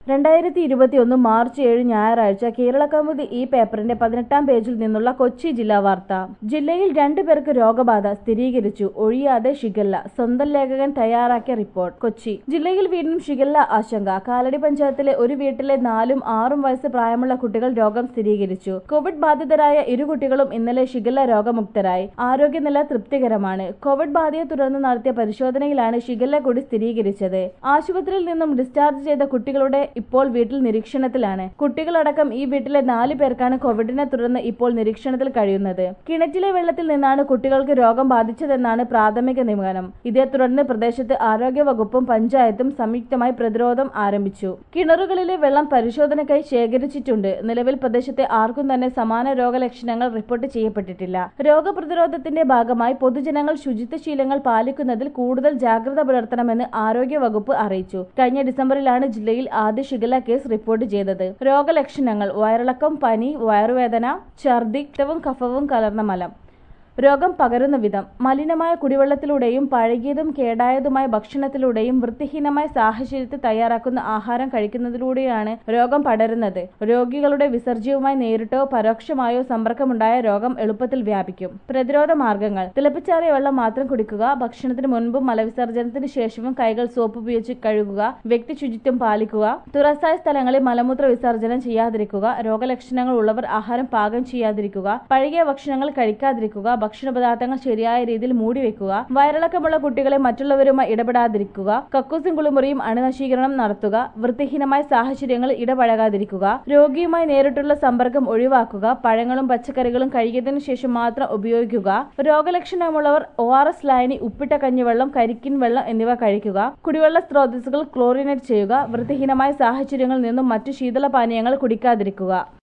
രണ്ടായിരത്തി ഇരുപത്തിയൊന്ന് മാർച്ച് ഏഴ് ഞായറാഴ്ച കേരള കൗമുദി ഈ പേപ്പറിന്റെ പതിനെട്ടാം പേജിൽ നിന്നുള്ള കൊച്ചി ജില്ലാ വാർത്ത ജില്ലയിൽ രണ്ടു പേർക്ക് രോഗബാധ സ്ഥിരീകരിച്ചു ഒഴിയാതെ ഷിഗല്ല സ്വന്തം ലേഖകൻ തയ്യാറാക്കിയ റിപ്പോർട്ട് കൊച്ചി ജില്ലയിൽ വീണ്ടും ഷിഗല്ല ആശങ്ക കാലടി പഞ്ചായത്തിലെ ഒരു വീട്ടിലെ നാലും ആറും വയസ്സ് പ്രായമുള്ള കുട്ടികൾ രോഗം സ്ഥിരീകരിച്ചു കോവിഡ് ബാധിതരായ ഇരു കുട്ടികളും ഇന്നലെ ഷിഗല്ല രോഗമുക്തരായി ആരോഗ്യനില തൃപ്തികരമാണ് കോവിഡ് ബാധയെ തുടർന്ന് നടത്തിയ പരിശോധനയിലാണ് ഷിഗല്ല കൂടി സ്ഥിരീകരിച്ചത് ആശുപത്രിയിൽ നിന്നും ഡിസ്ചാർജ് ചെയ്ത കുട്ടികളുടെ ഇപ്പോൾ വീട്ടിൽ നിരീക്ഷണത്തിലാണ് കുട്ടികളടക്കം ഈ വീട്ടിലെ നാല് പേർക്കാണ് കോവിഡിനെ തുടർന്ന് ഇപ്പോൾ നിരീക്ഷണത്തിൽ കഴിയുന്നത് കിണറ്റിലെ വെള്ളത്തിൽ നിന്നാണ് കുട്ടികൾക്ക് രോഗം ബാധിച്ചതെന്നാണ് പ്രാഥമിക നിഗമനം ഇതേ തുടർന്ന് പ്രദേശത്ത് ആരോഗ്യ വകുപ്പും പഞ്ചായത്തും സംയുക്തമായി പ്രതിരോധം ആരംഭിച്ചു കിണറുകളിലെ വെള്ളം പരിശോധനയ്ക്കായി ശേഖരിച്ചിട്ടുണ്ട് നിലവിൽ പ്രദേശത്തെ ആർക്കും തന്നെ സമാന രോഗലക്ഷണങ്ങൾ റിപ്പോർട്ട് ചെയ്യപ്പെട്ടിട്ടില്ല രോഗപ്രതിരോധത്തിന്റെ ഭാഗമായി പൊതുജനങ്ങൾ ശുചിത്വശീലങ്ങൾ പാലിക്കുന്നതിൽ കൂടുതൽ ജാഗ്രത പുലർത്തണമെന്ന് ആരോഗ്യ വകുപ്പ് അറിയിച്ചു കഴിഞ്ഞ ഡിസംബറിലാണ് ജില്ലയിൽ ആദ്യ ഷിഗല്ല കേസ് റിപ്പോർട്ട് ചെയ്തത് രോഗലക്ഷണങ്ങൾ വയറിളക്കം പനി വയറുവേദന ഛർദി രക്തവും കഫവും കലർന്ന മലം രോഗം പകരുന്ന വിധം മലിനമായ കുടിവെള്ളത്തിലൂടെയും പഴകിയതും കേടായതുമായ ഭക്ഷണത്തിലൂടെയും വൃത്തിഹീനമായ സാഹചര്യത്തിൽ തയ്യാറാക്കുന്ന ആഹാരം കഴിക്കുന്നതിലൂടെയാണ് രോഗം പടരുന്നത് രോഗികളുടെ വിസർജ്യവുമായി നേരിട്ടോ പരോക്ഷമായോ സമ്പർക്കമുണ്ടായ രോഗം എളുപ്പത്തിൽ വ്യാപിക്കും പ്രതിരോധ മാർഗങ്ങൾ തിളപ്പിച്ചാറിയ വെള്ളം മാത്രം കുടിക്കുക ഭക്ഷണത്തിന് മുൻപും മലവിസർജനത്തിന് ശേഷവും കൈകൾ സോപ്പ് ഉപയോഗിച്ച് കഴുകുക വ്യക്തി ശുചിത്വം പാലിക്കുക തുറസായ സ്ഥലങ്ങളിൽ മലമൂത്ര വിസർജനം ചെയ്യാതിരിക്കുക രോഗലക്ഷണങ്ങൾ ഉള്ളവർ ആഹാരം പാകം ചെയ്യാതിരിക്കുക പഴകിയ ഭക്ഷണങ്ങൾ കഴിക്കാതിരിക്കുക ഭക്ഷണ പദാർത്ഥങ്ങൾ ശരിയായ രീതിയിൽ മൂടിവെക്കുക വയറിളക്കമുള്ള കുട്ടികളെ മറ്റുള്ളവരുമായി ഇടപെടാതിരിക്കുക കക്കൂസും കുളിമുറിയും അണുനശീകരണം നടത്തുക വൃത്തിഹീനമായ സാഹചര്യങ്ങളിൽ ഇടപഴകാതിരിക്കുക രോഗിയുമായി നേരിട്ടുള്ള സമ്പർക്കം ഒഴിവാക്കുക പഴങ്ങളും പച്ചക്കറികളും കഴുകിയതിനു ശേഷം മാത്രം ഉപയോഗിക്കുക രോഗലക്ഷണമുള്ളവർ ഒ ആർ എസ് ലായനി ഉപ്പിട്ട കഞ്ഞിവെള്ളം കരിക്കിൻ വെള്ളം എന്നിവ കഴിക്കുക കുടിവെള്ള സ്രോതസ്സുകൾ ക്ലോറിനേറ്റ് ചെയ്യുക വൃത്തിഹീനമായ സാഹചര്യങ്ങളിൽ നിന്നും മറ്റു ശീതള പാനീയങ്ങൾ കുടിക്കാതിരിക്കുക